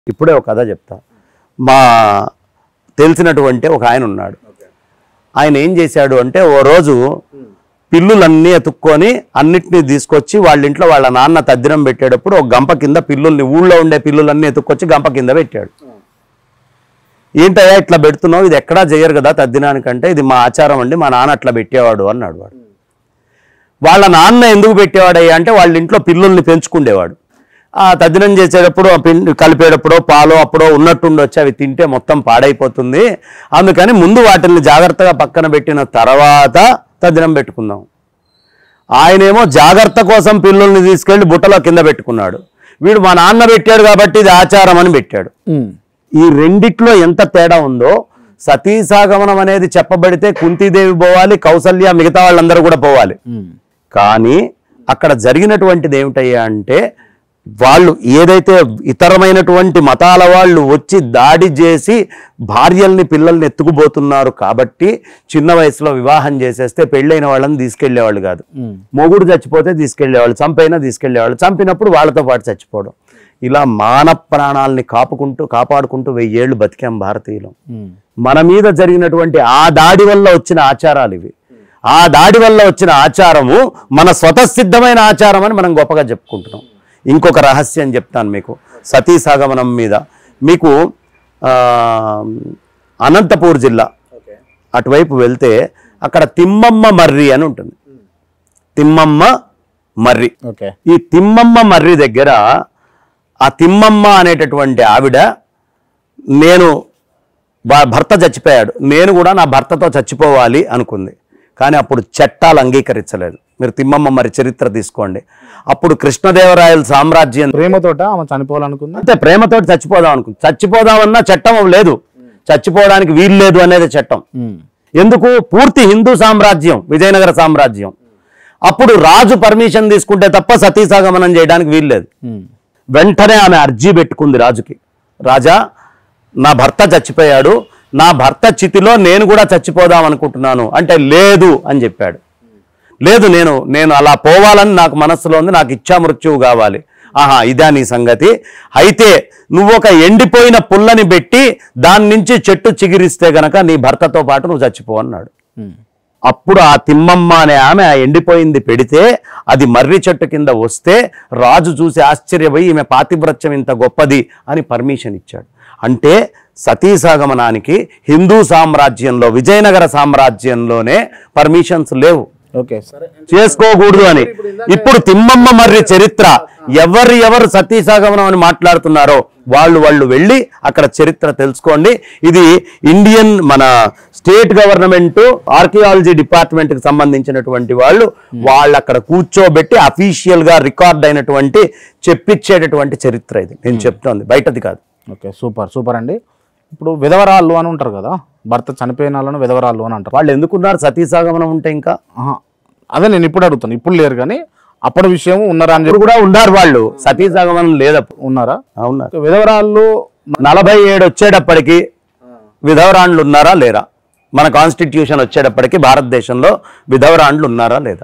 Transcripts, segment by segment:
ఇప్పుడే ఒక కథ చెప్తా మా తెలిసినటువంటి ఒక ఆయన ఉన్నాడు ఆయన ఏం చేశాడు అంటే ఓ రోజు పిల్లులన్నీ ఎతుక్కొని అన్నిటినీ తీసుకొచ్చి వాళ్ళ ఇంట్లో వాళ్ళ నాన్న తద్దినం పెట్టేటప్పుడు ఒక గంప కింద పిల్లుల్ని ఊళ్ళో ఉండే పిల్లులన్నీ ఎత్తుక్కొచ్చి గంప కింద పెట్టాడు ఏంటయ్యా ఇట్లా పెడుతున్నావు ఇది ఎక్కడా చేయరు కదా తద్దినానికంటే ఇది మా ఆచారం అండి మా నాన్న అట్లా పెట్టేవాడు అన్నాడు వాడు వాళ్ళ నాన్న ఎందుకు పెట్టేవాడయ్యా అంటే వాళ్ళ ఇంట్లో పిల్లుల్ని పెంచుకుండేవాడు ఆ తద్దినం చేసేటప్పుడు ఆ పిండి కలిపేటప్పుడో పాలో అప్పుడో ఉన్నట్టుండొచ్చి అవి తింటే మొత్తం పాడైపోతుంది అందుకని ముందు వాటిని జాగ్రత్తగా పక్కన పెట్టిన తర్వాత తద్దినం పెట్టుకుందాం ఆయనేమో జాగ్రత్త కోసం పిల్లుల్ని తీసుకెళ్లి బుట్టలో కింద పెట్టుకున్నాడు వీడు మా నాన్న పెట్టాడు కాబట్టి ఇది ఆచారం అని పెట్టాడు ఈ రెండిట్లో ఎంత తేడా ఉందో సతీసాగమనం అనేది చెప్పబడితే కుంతీదేవి పోవాలి కౌసల్య మిగతా వాళ్ళందరూ కూడా పోవాలి కానీ అక్కడ జరిగినటువంటిది ఏమిటయ్యా అంటే వాళ్ళు ఏదైతే ఇతరమైనటువంటి మతాల వాళ్ళు వచ్చి దాడి చేసి భార్యల్ని పిల్లల్ని ఎత్తుకుపోతున్నారు కాబట్టి చిన్న వయసులో వివాహం చేసేస్తే పెళ్ళైన వాళ్ళని తీసుకెళ్లేవాళ్ళు కాదు మొగుడు చచ్చిపోతే తీసుకెళ్లేవాళ్ళు చంపైనా తీసుకెళ్లేవాళ్ళు చంపినప్పుడు వాళ్ళతో పాటు చచ్చిపోవడం ఇలా మాన ప్రాణాలని కాపుకుంటూ కాపాడుకుంటూ వెయ్యేళ్ళు బతికాం భారతీయులు మన మీద జరిగినటువంటి ఆ దాడి వల్ల వచ్చిన ఆచారాలు ఇవి ఆ దాడి వల్ల వచ్చిన ఆచారము మన స్వతసిద్ధమైన ఆచారం అని మనం గొప్పగా చెప్పుకుంటున్నాం ఇంకొక రహస్యం చెప్తాను మీకు సతీ సాగమనం మీద మీకు ఆ, అనంతపూర్ జిల్లా అటువైపు వెళ్తే అక్కడ తిమ్మమ్మ మర్రి అని ఉంటుంది తిమ్మమ్మ మర్రి ఓకే ఈ తిమ్మమ్మ మర్రి దగ్గర ఆ తిమ్మమ్మ అనేటటువంటి ఆవిడ నేను భ- భర్త చచ్చిపోయాడు నేను కూడా నా భర్తతో చచ్చిపోవాలి అనుకుంది కానీ అప్పుడు చట్టాలు అంగీకరించలేదు మీరు తిమ్మమ్మ మరి చరిత్ర తీసుకోండి అప్పుడు కృష్ణదేవరాయల సామ్రాజ్యం ప్రేమతోట ఆమె చనిపోవాలనుకుందా అంతే ప్రేమతోటి చచ్చిపోదాం అనుకుంది చచ్చిపోదామన్నా చట్టం లేదు చచ్చిపోవడానికి వీలు లేదు అనేది చట్టం ఎందుకు పూర్తి హిందూ సామ్రాజ్యం విజయనగర సామ్రాజ్యం అప్పుడు రాజు పర్మిషన్ తీసుకుంటే తప్ప సతీసాగమనం చేయడానికి వీల్లేదు వెంటనే ఆమె అర్జీ పెట్టుకుంది రాజుకి రాజా నా భర్త చచ్చిపోయాడు నా భర్త చితిలో నేను కూడా చచ్చిపోదాం అనుకుంటున్నాను అంటే లేదు అని చెప్పాడు లేదు నేను నేను అలా పోవాలని నాకు మనస్సులో ఉంది నాకు ఇచ్చా మృత్యువు కావాలి ఆహా ఇదా నీ సంగతి అయితే నువ్వు ఒక ఎండిపోయిన పుల్లని పెట్టి దాని నుంచి చెట్టు చిగిరిస్తే గనక నీ భర్తతో పాటు నువ్వు చచ్చిపో అన్నాడు అప్పుడు ఆ తిమ్మమ్మ అనే ఆమె ఆ ఎండిపోయింది పెడితే అది మర్రి చెట్టు కింద వస్తే రాజు చూసి ఆశ్చర్యపోయి ఈమె పాతివ్రత్యం ఇంత గొప్పది అని పర్మిషన్ ఇచ్చాడు అంటే సతీసాగమనానికి హిందూ సామ్రాజ్యంలో విజయనగర సామ్రాజ్యంలోనే పర్మిషన్స్ లేవు ఓకే సరే చేసుకోకూడదు అని ఇప్పుడు తిమ్మమ్మ మర్రి చరిత్ర ఎవరు ఎవరు సతీసాగమనం అని మాట్లాడుతున్నారో వాళ్ళు వాళ్ళు వెళ్ళి అక్కడ చరిత్ర తెలుసుకోండి ఇది ఇండియన్ మన స్టేట్ గవర్నమెంట్ ఆర్కియాలజీ డిపార్ట్మెంట్ కి సంబంధించినటువంటి వాళ్ళు వాళ్ళు అక్కడ కూర్చోబెట్టి అఫీషియల్ గా రికార్డ్ అయినటువంటి చెప్పించేటటువంటి చరిత్ర ఇది నేను చెప్తోంది బయటది కాదు ఓకే సూపర్ సూపర్ అండి ఇప్పుడు విధవరాళ్ళు అని ఉంటారు కదా భర్త చనిపోయిన వాళ్ళను విధవరాళ్ళు అని అంటారు వాళ్ళు ఎందుకున్నారు సతీసాగమనం ఉంటే ఇంకా ఆహా. అదే నేను ఇప్పుడు అడుగుతాను ఇప్పుడు లేరు కానీ అప్పటి విషయం ఉన్నారా అని ఇప్పుడు చెప్పి కూడా ఉన్నారు వాళ్ళు సతీసాగమనం లేదప్పుడు ఉన్నారా అవున్నారు విధవరాళ్ళు నలభై ఏడు వచ్చేటప్పటికి విధవరాండ్లు ఉన్నారా లేరా మన కాన్స్టిట్యూషన్ వచ్చేటప్పటికి భారతదేశంలో విధవరాండ్లు ఉన్నారా లేదా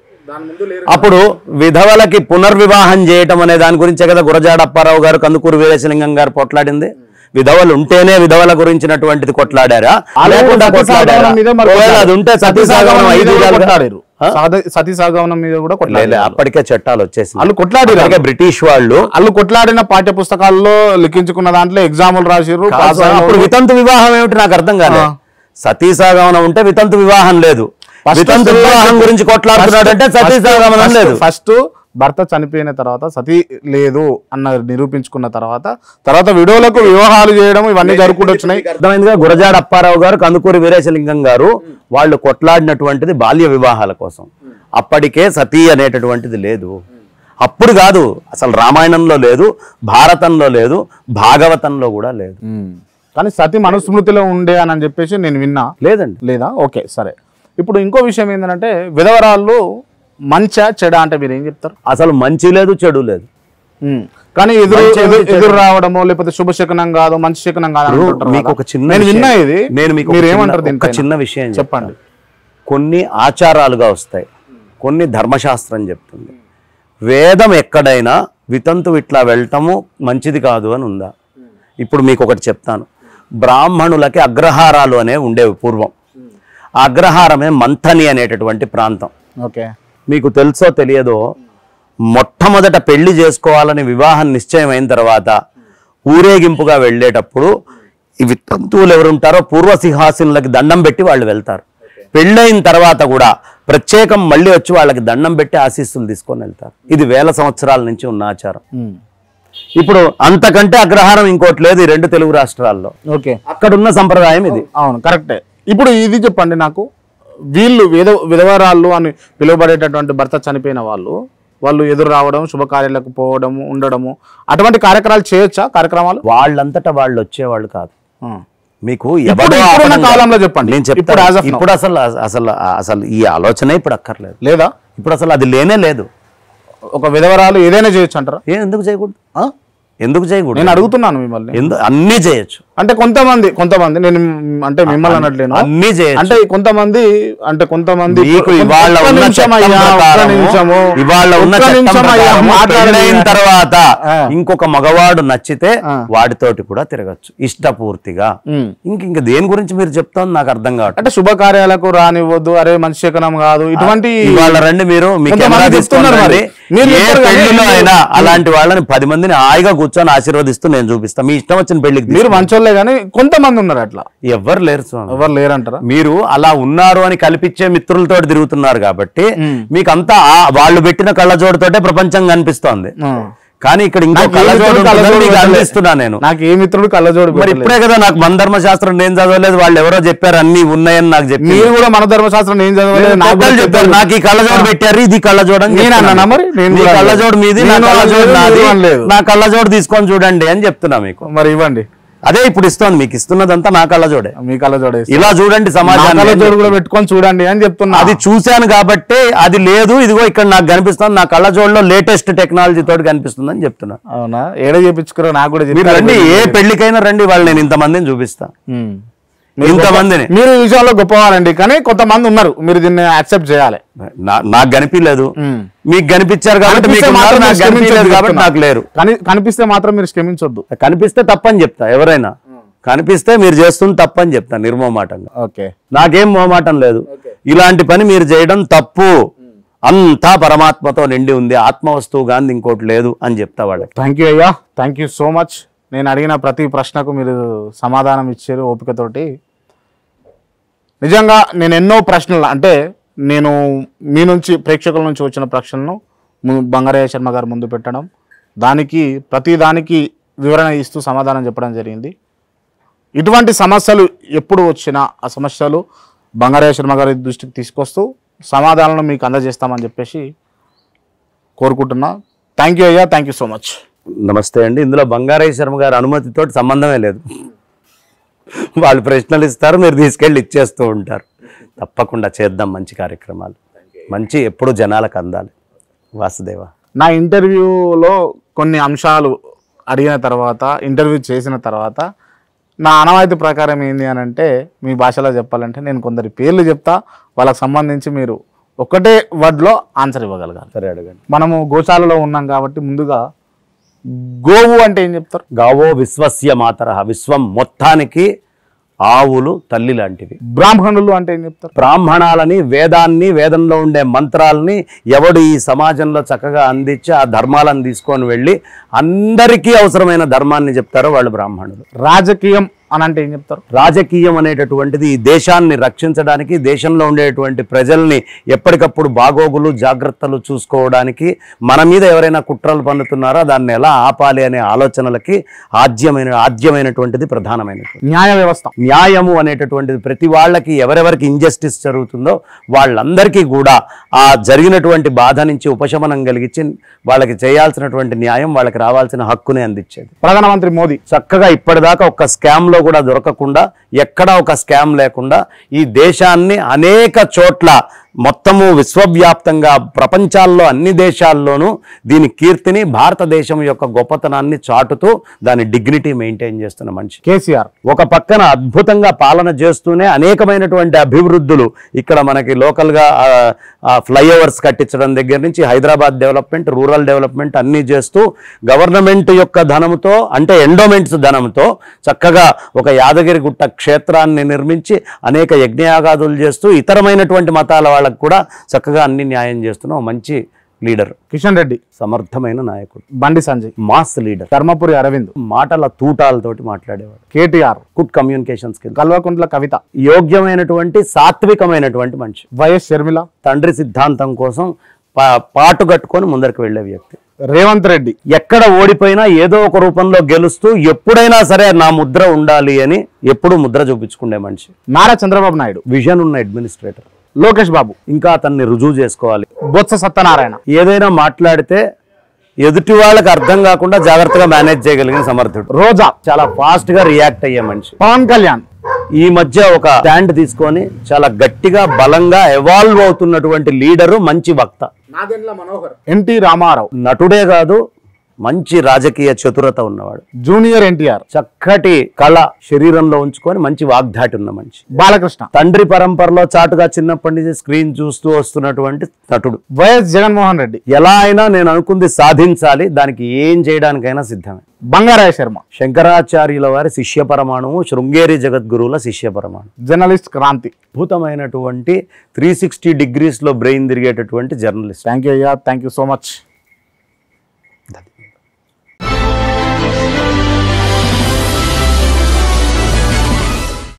అప్పుడు విధవలకి పునర్వివాహం చేయటం అనే దాని గురించే కదా గురజాడ అప్పారావు గారు కందుకూరు వీరేశలింగం గారు కొట్లాడింది విధవలు ఉంటేనే విధవల గురించినటువంటిది కొట్లాడారా లేకుండా కొట్లాడారా సతీసాగమనం మీద మరి ఒకవేళ అది ఉంటే సతీసాగమనం ఐదు మీద కూడా విధాలుగా- కొట్లాడారు ఆ? సతీ- సతీసాగమనం మీద కూడా లేదు, కొట్లాడారు అప్పటికే చట్టాలు వచ్చేసి వాళ్ళు కొట్లాడిరు అలాగే బ్రిటిష్ వాళ్ళు వాళ్ళు కొట్లాడిన పాఠ్య పుస్తకాల్లో లిఖించుకున్న దాంట్లో ఎగ్జాములు రాసిర్రు పాస్ కాదు, అయిన అప్పుడు వాళ్ళు- వితంతు వివాహం ఏమిటి నాకు అర్థం కాలేదు సతీసాగమనం ఉంటే వితంతు వివాహం లేదు First వితంతు step వివాహం first- గురించి కొట్లాడుతున్నాడు అంటే first- సతీసాగమనం first- లేదు ఫస్ట్ భర్త చనిపోయిన తర్వాత సతీ లేదు అన్న నిరూపించుకున్న తర్వాత తర్వాత విడోలకు వివాహాలు చేయడం ఇవన్నీ జరుగుకుంటూ వచ్చినాయి అర్థమైందిగా గురజాడ అప్పారావు గారు కందుకూరి వీరేశలింగం గారు వాళ్ళు కొట్లాడినటువంటిది బాల్య వివాహాల కోసం అప్పటికే సతీ అనేటటువంటిది లేదు అప్పుడు కాదు అసలు రామాయణంలో లేదు భారతంలో లేదు భాగవతంలో కూడా లేదు కానీ సతీ మనుస్మృతిలో ఉండే అని చెప్పేసి నేను విన్నా లేదండి లేదా ఓకే సరే ఇప్పుడు ఇంకో విషయం ఏంటంటే విధవరాళ్ళు మంచా చెడ అంటే మీరు ఏం చెప్తారు అసలు మంచి లేదు చెడు లేదు ఉమ్. కానీ ఎదురు మంచి ఎదురు- ఏమిటి ఎదురు రావడమో లేకపోతే శుభశకనం కాదు మంచి శకనం కాదు అని అంటుంటారు మీకు కదా. ఒక చిన్న నేను విషయం- విన్నా ఇది నేను మీకు మీరు ఒక ఏమంటారు చిన్న- ఒక దీనిపైన? చిన్న విషయం చెప్పండి కొన్ని ఆచారాలుగా వస్తాయి కొన్ని ధర్మశాస్త్రం చెప్తుంది వేదం ఎక్కడైనా వితంతు ఇట్లా వెళ్ళటము మంచిది కాదు అని ఉందా ఇప్పుడు మీకు ఒకటి చెప్తాను బ్రాహ్మణులకి అగ్రహారాలు అనేవి ఉండేవి పూర్వం ఆ అగ్రహారమే మంథని అనేటటువంటి ప్రాంతం ఓకే మీకు తెలుసో తెలియదో మొట్టమొదట పెళ్లి చేసుకోవాలని వివాహం నిశ్చయం అయిన తర్వాత ఊరేగింపుగా వెళ్ళేటప్పుడు ఇవి తంతువులు ఎవరుంటారో పూర్వ సింహాసనులకి దండం పెట్టి వాళ్ళు వెళ్తారు పెళ్ళైన తర్వాత కూడా ప్రత్యేకం మళ్ళీ వచ్చి వాళ్ళకి దండం పెట్టి ఆశీస్సులు తీసుకొని వెళ్తారు ఇది వేల సంవత్సరాల నుంచి ఉన్న ఆచారం ఉమ్. ఇప్పుడు అంతకంటే అగ్రహారం ఇంకోటి లేదు ఈ రెండు తెలుగు రాష్ట్రాల్లో ఓకే అక్కడున్న సంప్రదాయం ఇది అవును కరెక్టే ఇప్పుడు ఇది చెప్పండి నాకు వీళ్ళు విధ విధవరాళ్ళు అని పిలువబడేటటువంటి భర్త చనిపోయిన వాళ్ళు వాళ్ళు ఎదురు రావడం శుభకార్యాలకు పోవడము ఉండడము అటువంటి కార్యక్రమాలు చేయొచ్చా కార్యక్రమాలు వాళ్ళంతటా వాళ్ళు వచ్చేవాళ్ళు కాదు ఆ. మీకు ఇప్పుడు ఎవడో ఇప్పుడున్న ఆపడం కాలంలో కాదు. చెప్పండి. నేను ఇప్పుడు as చెప్తాను of now. ఇప్పుడు అసలు అసలు అసలు ఈ ఆలోచన ఇప్పుడు అక్కర్లేదు లేదా ఇప్పుడు అసలు అది లేనే లేదు ఒక విధవరాలు ఏదైనా చేయొచ్చు అంటారా ఏ ఎందుకు చేయకూడదు ఆ? ఎందుకు చేయకూడదు నేను అడుగుతున్నాను మిమ్మల్ని ఎందు అన్నీ చేయొచ్చు అంటే కొంతమంది కొంతమంది నేను మ్, అంటే మిమ్మల్ని అనట్లేను అన్నీ చేయొచ్చు అంటే కొంతమంది అంటే కొంతమంది మీకు ఇవాళ ఒక్క ఉన్న నిమిషం చట్టం అయ్యా, ఒక్క ప్రకారము, నిమిషము, ఇవాళ ఉన్న ఒక్క చట్టం నిమిషం అయ్యా, ప్రకారము మాట్లాడలేదు. పెళ్ళైన తర్వాత ఆ. ఇంకొక మగవాడు నచ్చితే ఆ. వాడితోటి కూడా తిరగచ్చు ఇష్టపూర్తిగా ఉమ్. ఇంక ఇంక దేని గురించి మీరు చెప్తాను నాకు అర్థం కావట్లేదు అంటే శుభకార్యాలకు రానివ్వద్దు అరే మంచి శకనం కాదు ఇటువంటి ఇవాళ రండి మీరు మీ కొంతమంది కెమెరా చెప్తున్నారు తీసుకున్నారు మరి. మీరు ఏ చెప్పరు కానీ పెళ్లిలో మీరు- అయినా అలాంటి వాళ్ళని పది మందిని హాయిగా కూర్చొని ఆశీర్వదిస్తూ నేను చూపిస్తా మీ ఇష్టం వచ్చిన పెళ్లికి మీరు మంచోళ్ళే కానీ కొంతమంది ఉన్నారు అట్లా ఎవ్వరు లేరు స్వామి ఎవరు లేరంటారా మీరు అలా ఉన్నారు అని కల్పించే మిత్రులతో తిరుగుతున్నారు కాబట్టి మీకు అంతా ఆ- వాళ్ళు పెట్టిన కళ్ళజోడుతోటే ప్రపంచం కనిపిస్తోంది ఆ. కానీ ఇక్కడ ఇంకో నాకు ఏ కళ్ళజోడు మిత్రుడు ఉంటుందని కళ్ళజోడు మీకు పెట్టలే. అందిస్తున్నా నేను నాకు ఏ మిత్రుడు కళ్ళజోడు మరి పెట్టలేదు. ఇప్పుడే కదా నాకు మన ధర్మశాస్త్రం నేను చదవలేదు వాళ్ళు ఎవరో చెప్పారు అన్ని ఉన్నాయని నాకు చెప్పి మీరు కూడా మన ధర్మశాస్త్రం ఏం చదవలేదు నాకు కూడా పెద్దలు చెప్పారు చెప్పారు. నాకు ఈ కళ్ళజోడు పెట్టారు ఇది కళ్ళజోడు అని నేను చెప్తున్నాను. అన్నానా మరి? నేను మీ కూడా కళ్ళజోడు మీది నా నేను కళ్ళజోడు అనలేదు, నాది మీరు అనలేదు. నా కళ్ళజోడు తీసుకొని చూడండి అని చెప్తున్నా మీకు మరి ఇవ్వండి అదే ఇప్పుడు ఇస్తోంది మీకు ఇస్తున్నదంతా నా కళ్ళజోడే మీ కళ్ళజోడు వేసి. ఇలా చూడండి నా సమాజాన్ని కళ్ళజోడు కూడా పెట్టుకొని చూడండి అని చెప్తున్నా అది చూశాను కాబట్టి అది లేదు ఇదిగో ఇక్కడ నాకు కనిపిస్తుంది నా కళ్ళజోడులో లేటెస్ట్ టెక్నాలజీ తోటి కనిపిస్తుంది అని చెప్తున్నా అవునా ఏడ చేపించుకురా నాకు కూడా మీరు చెప్పారు. రండి ఏ పెళ్లికైనా రండి వాళ్ళు నేను ఇంతమందిని చూపిస్తా ఉమ్. ఇంతమందిని మీరు ఈ విషయాల్లో గొప్పవారండి కానీ కొంతమంది ఉన్నారు మీరు దీన్ని యాక్సెప్ట్ చేయాలి నా- నాకు కనిపించలేదు ఉమ్. మీకు కనిపించారు కాబట్టి కనిపిస్తే మీకు ఉన్నారు, మాత్రం నాకు మీరు కనిపించలేదు క్షమించొద్దు కాబట్టి చెప్తున్నా. నాకు లేరు కని- కనిపిస్తే మాత్రం మీరు క్షమించొద్దు కనిపిస్తే తప్పని చెప్తా ఎవరైనా కనిపిస్తే మీరు చేస్తుంది తప్పని చెప్తా నిర్మోమాటంగా ఓకే నాకేం మోమాటం లేదు ఇలాంటి పని మీరు చేయడం తప్పు అంతా పరమాత్మతో నిండి ఉంది ఆత్మ వస్తువు గాంధీ ఇంకోటి లేదు అని చెప్తా వాళ్ళకి థ్యాంక్ యూ అయ్యా థ్యాంక్ యూ సో మచ్ నేను అడిగిన ప్రతి ప్రశ్నకు మీరు సమాధానం ఇచ్చారు ఓపికతోటి నిజంగా నేను ఎన్నో ప్రశ్నలు అంటే నేను మీ నుంచి ప్రేక్షకుల నుంచి వచ్చిన ప్రశ్నలను ము- బంగారయ్య శర్మ గారు ముందు పెట్టడం దానికి ప్రతి దానికి వివరణ ఇస్తూ సమాధానం చెప్పడం జరిగింది ఇటువంటి సమస్యలు ఎప్పుడు వచ్చినా ఆ సమస్యలు బంగారయ్య శర్మ గారి దృష్టికి తీసుకొస్తూ సమాధానాలను మీకు అందజేస్తామని చెప్పేసి కోరుకుంటున్నా థ్యాంక్ యూ అయ్యా థ్యాంక్ యూ సో మచ్ నమస్తే అండి ఇందులో బంగారయ్య శర్మ గారి అనుమతితో సంబంధమే లేదు వాళ్ళు ప్రశ్నలు ఇస్తారు మీరు తీసుకెళ్ళి ఇచ్చేస్తూ ఉంటారు తప్పకుండా చేద్దాం మంచి కార్యక్రమాలు మంచి ఎప్పుడు జనాలకు అందాలి వాసుదేవ నా ఇంటర్వ్యూలో కొన్ని అంశాలు అడిగిన తర్వాత ఇంటర్వ్యూ చేసిన తర్వాత నా అనవాయితీ ప్రకారం ఏంది అని అంటే మీ భాషలో చెప్పాలంటే నేను కొందరి పేర్లు చెప్తా వాళ్ళకి సంబంధించి మీరు ఒకటే వర్డ్లో ఆన్సర్ ఇవ్వగలగాలి సరే అడగండి మనము గోశాలలో ఉన్నాం కాబట్టి ముందుగా గోవు అంటే ఏం చెప్తారు గావో విశ్వస్య మాతర విశ్వం మొత్తానికి ఆవులు తల్లి లాంటివి బ్రాహ్మణులు అంటే ఏం చెప్తారు బ్రాహ్మణాలని వేదాన్ని వేదంలో ఉండే మంత్రాలని ఎవడు ఈ సమాజంలో చక్కగా అందించి ఆ ధర్మాలను తీసుకొని వెళ్ళి అందరికీ అవసరమైన ధర్మాన్ని చెప్తారో వాళ్ళు బ్రాహ్మణులు రాజకీయం అని అంటే ఏం చెప్తారు రాజకీయం అనేటటువంటిది ఈ దేశాన్ని రక్షించడానికి దేశంలో ఉండేటువంటి ప్రజల్ని ఎప్పటికప్పుడు బాగోగులు జాగ్రత్తలు చూసుకోవడానికి మన మీద ఎవరైనా కుట్రలు పన్నుతున్నారో దాన్ని ఎలా ఆపాలి అనే ఆలోచనలకి ఆద్యమైన ఆద్యమైనటువంటిది ప్రధానమైనటువంటి న్యాయ వ్యవస్థ న్యాయము అనేటటువంటిది ప్రతి వాళ్ళకి ఎవరెవరికి ఇంజస్టిస్ జరుగుతుందో వాళ్ళందరికీ కూడా ఆ జరిగినటువంటి బాధ నుంచి ఉపశమనం కలిగించి వాళ్ళకి చేయాల్సినటువంటి న్యాయం వాళ్ళకి రావాల్సిన హక్కుని అందించేది ప్రధానమంత్రి మోదీ చక్కగా ఇప్పటిదాకా ఒక్క స్కామ్ దేశాల్లో కూడా దొరకకుండా ఎక్కడ ఒక స్కామ్ లేకుండా ఈ దేశాన్ని అనేక చోట్ల మొత్తము విశ్వవ్యాప్తంగా ప్రపంచాల్లో అన్ని దేశాల్లోనూ దీని కీర్తిని భారతదేశం యొక్క గొప్పతనాన్ని చాటుతూ దాని డిగ్నిటీ మెయింటైన్ చేస్తున్న మనిషి కేసీఆర్ ఒక పక్కన అద్భుతంగా పాలన చేస్తూనే అనేకమైనటువంటి అభివృద్ధులు ఇక్కడ మనకి లోకల్గా ఫ్లైఓవర్స్ కట్టించడం దగ్గర నుంచి హైదరాబాద్ డెవలప్మెంట్ రూరల్ డెవలప్మెంట్ అన్నీ చేస్తూ గవర్నమెంట్ యొక్క ధనంతో అంటే ఎండోమెంట్స్ ధనంతో చక్కగా ఒక యాదగిరిగుట్ట క్షేత్రాన్ని నిర్మించి అనేక యజ్ఞయాగాదులు చేస్తూ ఇతరమైనటువంటి మతాల వాళ్ళకు కూడా చక్కగా అన్ని న్యాయం చేస్తున్న ఒక మంచి లీడర్ కిషన్ రెడ్డి సమర్థమైన నాయకుడు బండి సంజయ్ మాస్ లీడర్ ధర్మపురి అరవింద్ మాటల తూటాలతోటి మాట్లాడేవాడు KTR good communication skill Kalvakuntla Kavitha యోగ్యమైనటువంటి సాత్వికమైనటువంటి మనిషి వైఎస్ షర్మిల తండ్రి సిద్ధాంతం కోసం పా- పాటు కట్టుకొని ముందరికి వెళ్ళే వ్యక్తి రేవంత్ రెడ్డి ఎక్కడ ఓడిపోయినా ఏదో ఒక రూపంలో గెలుస్తూ ఎప్పుడైనా సరే నా ముద్ర ఉండాలి అని ఎప్పుడూ ముద్ర చూపించుకునే మనిషి నారా చంద్రబాబు నాయుడు విజన్ ఉన్న అడ్మినిస్ట్రేటర్ లోకేష్ బాబు ఇంకా అతన్ని రుజువు చేసుకోవాలి బొత్స సత్యనారాయణ ఏదైనా మాట్లాడితే ఎదుటి వాళ్ళకి అర్థం కాకుండా జాగ్రత్తగా మేనేజ్ చేయగలిగిన సమర్థుడు రోజా చాలా ఫాస్ట్ గా రియాక్ట్ అయ్యే మనిషి పవన్ కళ్యాణ్ ఈ మధ్య ఒక స్టాండ్ తీసుకొని చాలా గట్టిగా బలంగా ఎవాల్వ్ అవుతున్నటువంటి లీడరు మంచి వక్త మనోహర్ ఎన్టీ రామారావు నటుడే కాదు మంచి రాజకీయ చతురత ఉన్నవాడు జూనియర్ ఎన్టీఆర్ చక్కటి కళ శరీరంలో ఉంచుకొని మంచి వాగ్దాటి ఉన్న మనిషి బాలకృష్ణ తండ్రి పరంపరలో చాటుగా చిన్నప్పటి నుంచి స్క్రీన్ చూస్తూ వస్తున్నటువంటి నటుడు వైఎస్ జగన్మోహన్ రెడ్డి ఎలా అయినా నేను అనుకుంది సాధించాలి దానికి ఏం చేయడానికైనా సిద్ధమే బంగారాయ శర్మ శంకరాచార్యుల వారి శిష్య పరమాణువు శృంగేరి జగద్గురువుల శిష్య పరమాణు జర్నలిస్ట్ క్రాంతి అద్భుతమైనటువంటి త్రీ సిక్స్టీ డిగ్రీస్లో బ్రెయిన్ తిరిగేటటువంటి జర్నలిస్ట్ థ్యాంక్ యూ అయ్యా థ్యాంక్ యూ సో మచ్